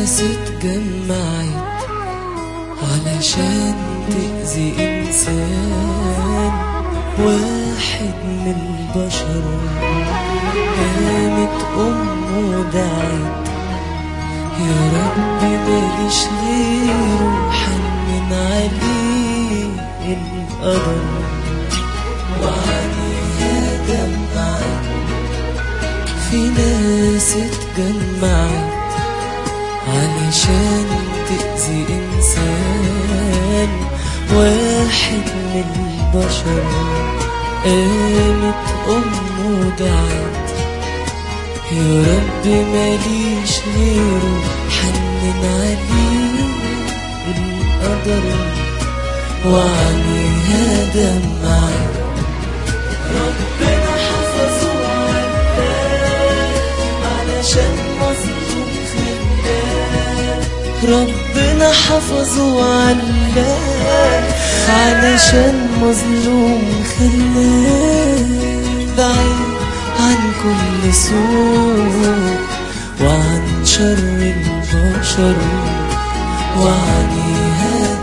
ناس اتجمعت علشان تأذي إنسان واحد من البشر قامت أمه دعت يا رب ماليش غيره حنن عليه القدر وعليها دمعت في ناس اتجمعت علشان تأذي إنسان واحد من البشر قامت أمه دعت يا رب ماليش غيره حنن عليه القدر وعليها دمعت ربنا حفظه وعداه علشان مظلوم خلاه ربنا حفظه وعلاه علشان مظلوم خلاه بعيد عن كل سوء وعن شر البشر وعليها